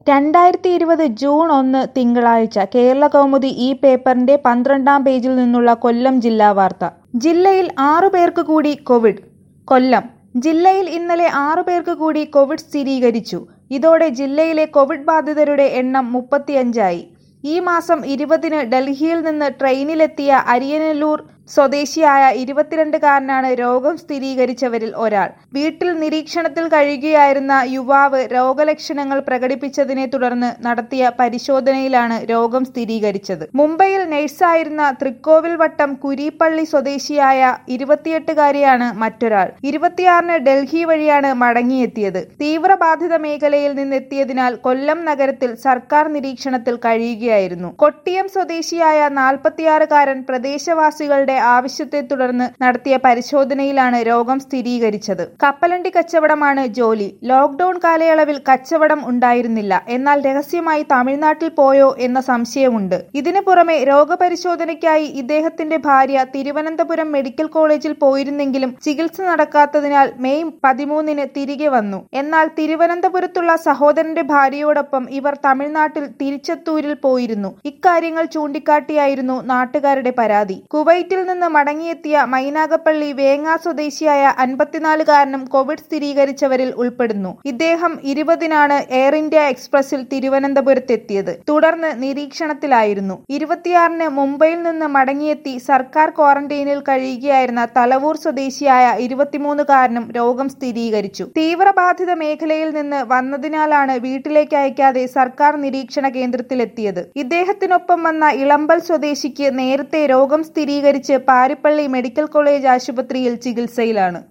രണ്ടായിരത്തി ഇരുപത് ജൂൺ ഒന്ന് തിങ്കളാഴ്ച കേരള കൗമുദി ഈ പേപ്പറിന്റെ പന്ത്രണ്ടാം പേജിൽ നിന്നുള്ള കൊല്ലം ജില്ലാ വാർത്ത ജില്ലയിൽ ആറു പേർക്ക് കൂടി കോവിഡ് കൊല്ലം ജില്ലയിൽ ഇന്നലെ ആറു പേർക്ക് കൂടി കോവിഡ് സ്ഥിരീകരിച്ചു ഇതോടെ ജില്ലയിലെ കോവിഡ് ബാധിതരുടെ എണ്ണം മുപ്പത്തിയഞ്ചായി ഈ മാസം ഇരുപതിന് ഡൽഹിയിൽ നിന്ന് ട്രെയിനിലെത്തിയ അരിയനല്ലൂർ സ്വദേശിയായ ഇരുപത്തിരണ്ടുകാരനാണ് രോഗം സ്ഥിരീകരിച്ചവരിൽ ഒരാൾ വീട്ടിൽ നിരീക്ഷണത്തിൽ കഴിയുകയായിരുന്ന യുവാവ് രോഗലക്ഷണങ്ങൾ പ്രകടിപ്പിച്ചതിനെ തുടർന്ന് നടത്തിയ പരിശോധനയിലാണ് രോഗം സ്ഥിരീകരിച്ചത് മുംബൈയിൽ നഴ്സായിരുന്ന തൃക്കോവിൽ വട്ടം കുരീപ്പള്ളി സ്വദേശിയായ ഇരുപത്തിയെട്ടുകാരിയാണ് മറ്റൊരാൾ ഇരുപത്തിയാറിന് ഡൽഹി വഴിയാണ് മടങ്ങിയെത്തിയത് തീവ്രബാധിത മേഖലയിൽ നിന്നെത്തിയതിനാൽ കൊല്ലം നഗരത്തിൽ സർക്കാർ നിരീക്ഷണത്തിൽ കഴിയുകയായിരുന്നു കൊട്ടിയം സ്വദേശിയായ നാൽപ്പത്തിയാറുകാരൻ പ്രദേശവാസികളുടെ ആവശ്യത്തെ തുടർന്ന് നടത്തിയ പരിശോധനയിലാണ് രോഗം സ്ഥിരീകരിച്ചത് കപ്പലണ്ടി കച്ചവടമാണ് ജോലി ലോക്ഡൌൺ കാലയളവിൽ കച്ചവടം ഉണ്ടായിരുന്നില്ല എന്നാൽ രഹസ്യമായി തമിഴ്നാട്ടിൽ പോയോ എന്ന സംശയമുണ്ട് ഇതിനു പുറമെ രോഗപരിശോധനയ്ക്കായി ഇദ്ദേഹത്തിന്റെ ഭാര്യ തിരുവനന്തപുരം മെഡിക്കൽ കോളേജിൽ പോയിരുന്നെങ്കിലും ചികിത്സ നടക്കാത്തതിനാൽ മെയ് പതിമൂന്നിന് തിരികെ വന്നു എന്നാൽ തിരുവനന്തപുരത്തുള്ള സഹോദരന്റെ ഭാര്യയോടൊപ്പം ഇവർ തമിഴ്നാട്ടിൽ തിരുച്ചത്തൂരിൽ പോയിരുന്നു ഇക്കാര്യങ്ങൾ ചൂണ്ടിക്കാട്ടിയായിരുന്നു നാട്ടുകാരുടെ പരാതി കുവൈറ്റിൽ നിന്ന് മടങ്ങിയെത്തിയ മൈനാഗപ്പള്ളി വേങ്ങ സ്വദേശിയായ അൻപത്തിനാലുകാരനും കോവിഡ് സ്ഥിരീകരിച്ചവരിൽ ഉൾപ്പെടുന്നു ഇദ്ദേഹം ഇരുപതിനാണ് എയർ ഇന്ത്യ എക്സ്പ്രസിൽ തിരുവനന്തപുരത്തെത്തിയത് തുടർന്ന് നിരീക്ഷണത്തിലായിരുന്നു ഇരുപത്തിയാറിന് മുംബൈയിൽ നിന്ന് മടങ്ങിയെത്തി സർക്കാർ ക്വാറന്റൈനിൽ കഴിയുകയായിരുന്ന തലവൂർ സ്വദേശിയായ ഇരുപത്തിമൂന്നുകാരനും രോഗം സ്ഥിരീകരിച്ചു തീവ്രബാധിത മേഖലയിൽ നിന്ന് വന്നതിനാലാണ് വീട്ടിലേക്ക് അയക്കാതെ സർക്കാർ നിരീക്ഷണ കേന്ദ്രത്തിലെത്തിയത് ഇദ്ദേഹത്തിനൊപ്പം വന്ന ഇളമ്പൽ സ്വദേശിക്ക് നേരത്തെ രോഗം സ്ഥിരീകരിച്ച് പാരിപ്പള്ളി മെഡിക്കൽ കോളേജ് ആശുപത്രിയിൽ ചികിത്സയിലാണ്